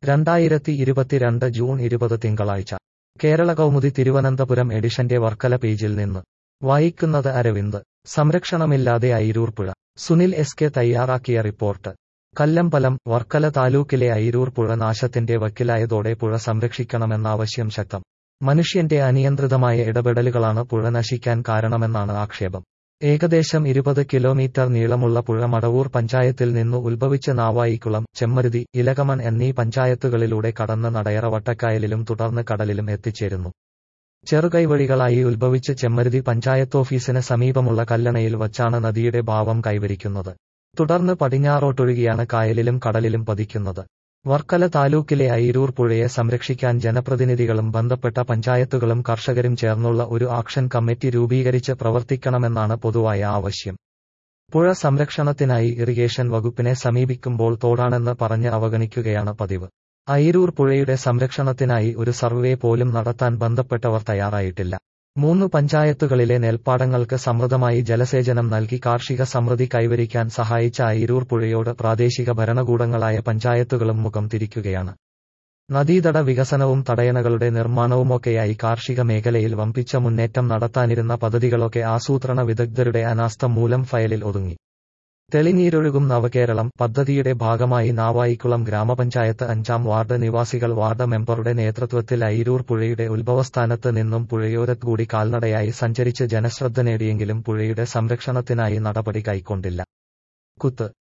രണ്ടായിരത്തി ഇരുപത്തിരണ്ട് ജൂൺ ഇരുപത് തിങ്കളാഴ്ച കേരള കൗമുദി തിരുവനന്തപുരം എഡിഷന്റെ വർക്കല പേജിൽ നിന്ന് വായിക്കുന്നത് അരവിന്ദ് സംരക്ഷണമില്ലാതെ അയിരൂർ പുഴ സുനിൽ എസ് കെ തയ്യാറാക്കിയ റിപ്പോർട്ട് കല്ലമ്പലം വർക്കല താലൂക്കിലെ അയിരൂർ പുഴ നാശത്തിന്റെ വക്കിലായതോടെ പുഴ സംരക്ഷിക്കണമെന്ന ആവശ്യം ശക്തം മനുഷ്യന്റെ അനിയന്ത്രിതമായ ഇടപെടലുകളാണ് പുഴ നശിക്കാൻ കാരണമെന്നാണ് ആക്ഷേപം ഏകദേശം ഇരുപത് കിലോമീറ്റർ നീളമുള്ള പുഴ മടവൂർ പഞ്ചായത്തിൽ നിന്നു ഉത്ഭവിച്ച് നാവായിക്കുളം ചെമ്മരുതി ഇലകമൺ എന്നീ പഞ്ചായത്തുകളിലൂടെ കടന്ന് നടയറ വട്ടക്കായലിലും തുടർന്ന് കടലിലും എത്തിച്ചേരുന്നു ചെറുകൈവഴികളായി ഉത്ഭവിച്ച് ചെമ്മരുതി പഞ്ചായത്തോഫീസിന് സമീപമുള്ള കല്ലണയിൽ വച്ചാണ് നദിയുടെ ഭാവം കൈവരിക്കുന്നത് തുടർന്ന് പടിഞ്ഞാറോട്ടൊഴുകിയാണ് കായലിലും കടലിലും പതിക്കുന്നത് വർക്കല താലൂക്കിലെ അയിരൂർ പുഴയെ സംരക്ഷിക്കാൻ ജനപ്രതിനിധികളും ബന്ധപ്പെട്ട പഞ്ചായത്തുകളും കർഷകരും ചേർന്നുള്ള ഒരു ആക്ഷൻ കമ്മിറ്റി രൂപീകരിച്ച് പ്രവർത്തിക്കണമെന്നാണ് പൊതുവായ ആവശ്യം പുഴ സംരക്ഷണത്തിനായി ഇറിഗേഷൻ വകുപ്പിനെ സമീപിക്കുമ്പോൾ തോടാണെന്ന് പറഞ്ഞ് അവഗണിക്കുകയാണ് പതിവ് അയിരൂർ പുഴയുടെ സംരക്ഷണത്തിനായി ഒരു സർവേ പോലും നടത്താൻ ബന്ധപ്പെട്ടവർ തയ്യാറായിട്ടില്ല മൂന്ന് പഞ്ചായത്തുകളിലെ നെൽപ്പാടങ്ങൾക്ക് സമൃദ്ധമായി ജലസേചനം നൽകി കാർഷിക സമൃദ്ധി കൈവരിക്കാൻ സഹായിച്ച അയിരൂർ പുഴയോട് പ്രാദേശിക ഭരണകൂടങ്ങളായ പഞ്ചായത്തുകളും മുഖം തിരിക്കുകയാണ് നദീതട വികസനവും തടയണകളുടെ നിർമ്മാണവുമൊക്കെയായി കാർഷിക മേഖലയിൽ വമ്പിച്ച മുന്നേറ്റം നടത്താനിരുന്ന പദ്ധതികളൊക്കെ ആസൂത്രണ വിദഗ്ധരുടെ അനാസ്ഥ മൂലം ഫയലിൽ ഒതുങ്ങി തെളിനീരൊഴുകും നവകേരളം പദ്ധതിയുടെ ഭാഗമായി നാവായിക്കുളം ഗ്രാമപഞ്ചായത്ത് അഞ്ചാം വാർഡ് നിവാസികൾ വാർഡ് മെമ്പറുടെ നേതൃത്വത്തിൽ അയിരൂർ പുഴയുടെ ഉത്ഭവസ്ഥാനത്ത് നിന്നും പുഴയോരത്തുകൂടി കാൽനടയായി സഞ്ചരിച്ച് ജനശ്രദ്ധ നേടിയെങ്കിലും പുഴയുടെ സംരക്ഷണത്തിനായി നടപടി കൈക്കൊണ്ടില്ല കുത്ത്